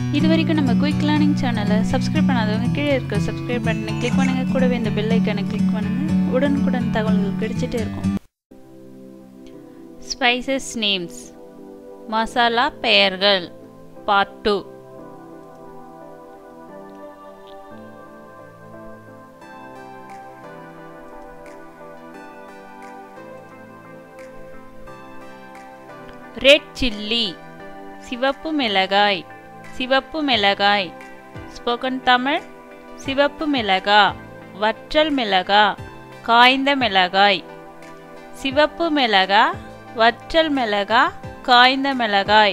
இது வரைக்கும் நம்ம குயிக் லேர்னிங் சேனலை சப்ஸ்கிரைப் பண்ணாதவங்க கீழே இருக்க சப்ஸ்கிரைப் பட்டனை கிளிக் பண்ணுங்க கூடவே இந்த பெல் ஐக்கானை கிளிக் பண்ணுங்க உடனுக்குடன் தகவல்கள் கிடைச்சிட்டே இருக்கும் ஸ்பைசஸ் நேம்ஸ் மசாலா பெயர்கள் பார்ட் டூ ரெட் சில்லி சிவப்பு மிளகாய் சிவப்பு மிளகாய் ஸ்போக்கன் தமிழ் சிவப்பு மிளகா வற்றல் மிளகா காய்ந்த மிளகாய் சிவப்பு மிளகா வற்றல் மிளகா காய்ந்த மிளகாய்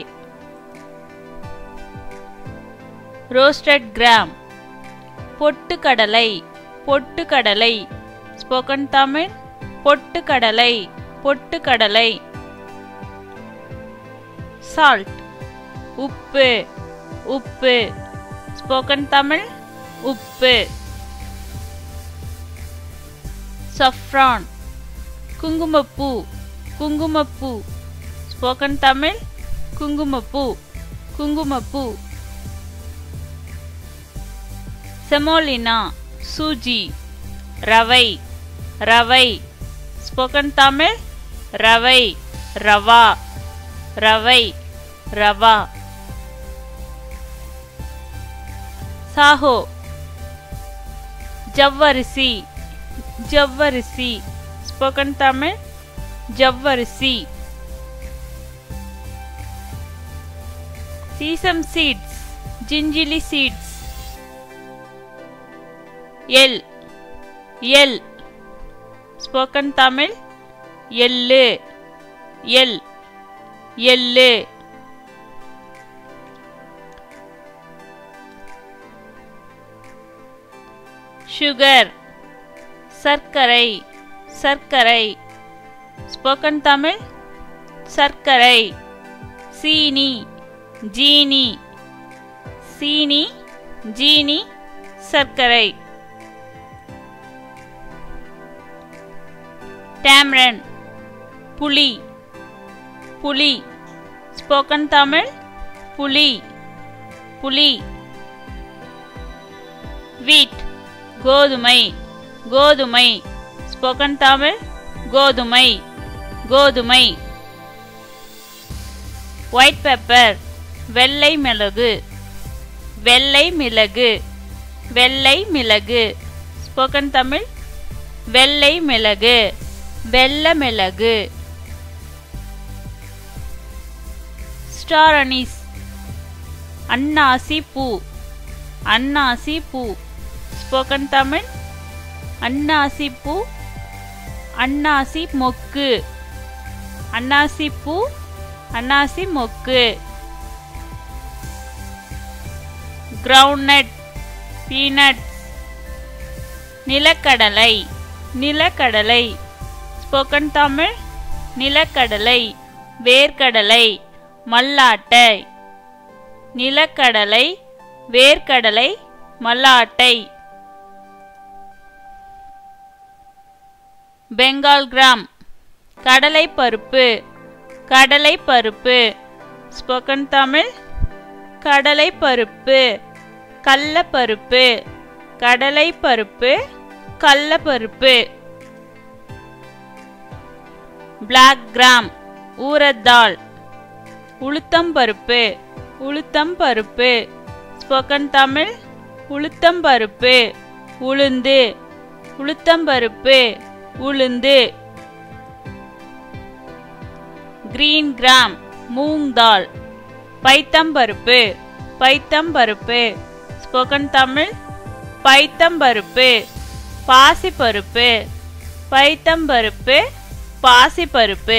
ரோஸ்டட் கிராம் பொட்டுக்கடலை பொட்டுக்கடலை ஸ்போக்கன் தமிழ் பொட்டுக்கடலை பொட்டுக்கடலை சால்ட் உப்பு உப்பு ஸ்போக்கன் தமிழ் உப்பு சஃப்ரான் குங்குமப்பூ குங்குமப்பூ ஸ்போக்கன் தமிழ் குங்குமப்பூ குங்குமப்பூ செமோலினா சூஜி ரவை ரவை ஸ்போக்கன் தமிழ் ரவை ரவா ரவை ரவா சாஹோ ஜவ்வரிசி ஜவ்வரிசி ஸ்போக்கன் தமிழ் ஜவ்வரிசி சீசம் சீட்ஸ் ஜிஞ்சிலி சீட்ஸ் எல் எல் ஸ்போக்கன் தமிழ் எள்ளு எல் எள்ளு சுகர் சர்க்கரை சர்க்கரை ஸ்போக்கன் தமிழ் சர்க்கரை சீனி ஜீனி சீனி ஜீனி சர்க்கரை டேம்ரன் புளி புலி ஸ்போக்கன் தமிழ் புலி புலி வீட் கோதுமை கோதுமை ஸ்போக்கன் தமிழ் கோதுமை கோதுமை ஒயிட் பெப்பர் வெள்ளை மிளகு வெள்ளை மிளகு வெள்ளை மிளகு ஸ்போக்கன் தமிழ் வெள்ளை மிளகு வெள்ள மிளகு ஸ்டார் அனீஸ் அன்னாசி பூ அன்னாசி பூ ஸ்போக்கன் தமிழ் அன்னாசி பூ அன்னாசி மொக்கு அன்னாசி பூ அன்னாசி மொக்கு கிரவுண்ட்நட் பீனட் நிலக்கடலை நிலக்கடலை ஸ்போக்கன் தமிழ் நிலக்கடலை வேர்க்கடலை மல்லாட்டை நிலக்கடலை வேர்க்கடலை மல்லாட்டை பெங்கால் கிராம் கடலை பருப்பு கடலை பருப்பு ஸ்போக்கன் தமிழ் கடலை பருப்பு கடல பருப்பு கடலை பருப்பு கடல பருப்பு பிளாக் கிராம் ஊரத்தாள் உளுத்தம் பருப்பு உளுத்தம் பருப்பு ஸ்போக்கன் தமிழ் உளுத்தம் பருப்பு உளுந்து உளுத்தம் பருப்பு உளுந்து கிரீன் கிராம் மூங் தால் பைத்தம்பருப்பு பைத்தம்பருப்பு ஸ்போக்கன் தமிழ் பைத்தம்பருப்பு பாசிப்பருப்பு பைத்தம்பருப்பு பாசிப்பருப்பு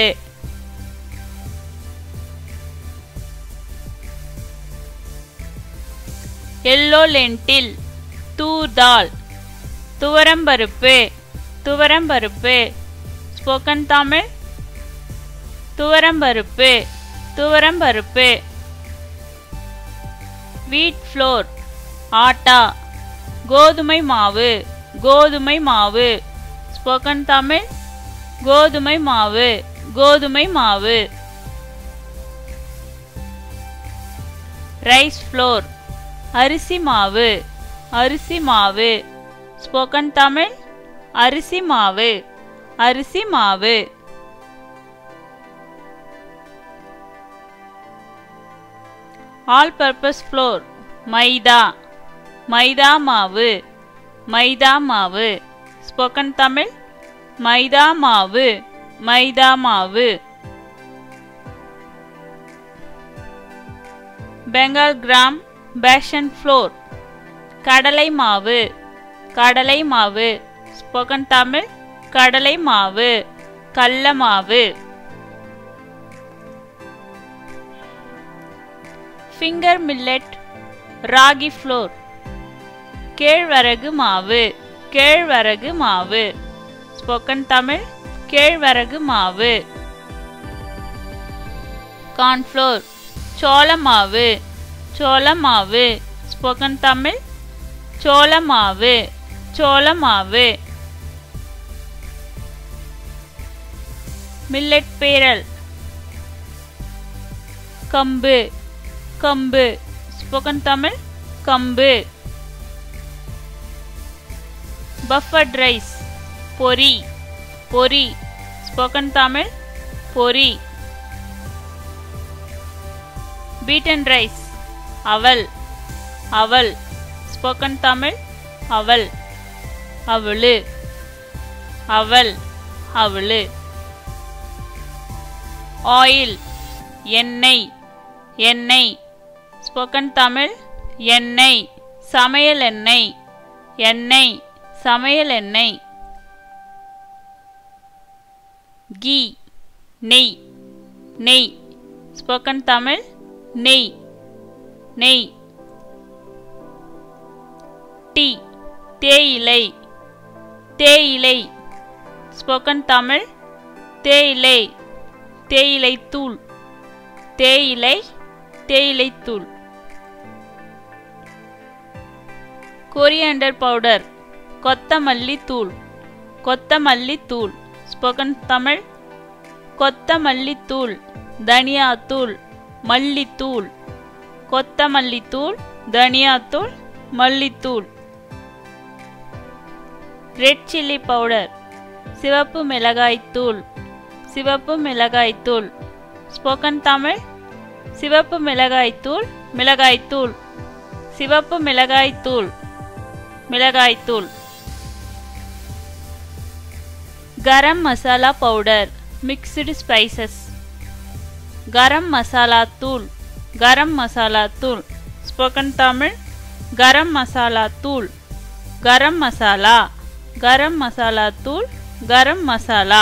எல்லோ லென்டில் தூர் தால் துவரம்பருப்பு துவரம்பருப்பு ஸ்போக்கன் தமிழ் துவரம்பருப்பு துவரம்பருப்பு வீட் ஃப்ளோர் ஆட்டா கோதுமை மாவு கோதுமை மாவு ஸ்போக்கன் தமிழ் கோதுமை மாவு கோதுமை மாவு ரைஸ் ஃப்ளோர் அரிசி மாவு அரிசி மாவு ஸ்போக்கன் தமிழ் அரிசி மாவு அரிசி மாவு ஆல் பர்பஸ் ஃப்ளோர் மைதா மைதா மாவு மைதா மாவு ஸ்போக்கன் தமிழ் மைதா மாவு மைதா மாவு பெங்கால் கிராம் பேஷன் ஃப்ளோர் கடலை மாவு கடலை மாவு ஸ்போக்கன் தமிழ் கடலை மாவு கடல மாவு ஃபிங்கர் மில்லட் ராகி ஃப்ளோர் கேழ்வரகு மாவு கேழ்வரகு மாவு ஸ்போக்கன் தமிழ் கேழ்வரகு மாவு கார்ன்ஃப்ளோர் சோள மாவு சோள மாவு ஸ்போக்கன் தமிழ் சோள மாவு சோள மாவு மில்லட் பேரல் கம்பு கம்பு ஸ்போக்கன் தமிழ் கம்பு பஃபட் ரைஸ் பொரி பொரி ஸ்போக்கன் தமிழ் பொரி பீட்டன் ரைஸ் அவல் அவல் ஸ்போக்கன் தமிழ் அவல் அவளு அவல் அவளு ஆயில் எண்ணெய் எண்ணெய் ஸ்போக்கன் தமிழ் எண்ணெய் சமையல் எண்ணெய் எண்ணெய் சமையல் எண்ணெய் கீ நெய் நெய் ஸ்போக்கன் தமிழ் நெய் நெய் டீ தேயிலை தேயிலை ஸ்போக்கன் தமிழ் தேயிலை தேயிலை தூள் தேயிலை தேயிலை தூள் கொரியாண்டர் பவுடர் கொத்தமல்லி தூள் கொத்தமல்லி தூள் ஸ்போக்கன் தமிழ் கொத்தமல்லி தூள் தனியா தூள் மல்லித்தூள் கொத்தமல்லி தூள் தனியாத்தூள் மல்லித்தூள் ரெட் சில்லி பவுடர் சிவப்பு மிளகாய் தூள் சிவப்பு மிளகாய் தூள் ஸ்போக்கன் தமிழ் சிவப்பு மிளகாய் தூள் மிளகாய் தூள் சிவப்பு மிளகாய் தூள் மிளகாய் தூள் garam masala powder mixed spices garam masala தூள் கரம் மசாலா தூள் ஸ்போக்கன் தமிழ் கரம் மசாலா தூள் கரம் மசாலா கரம் மசாலா தூள் garam masala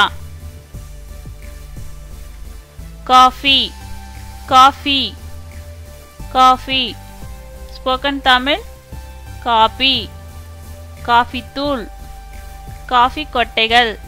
coffee coffee coffee spoken Tamil coffee coffee தூள் காஃபி கொட்டைகள்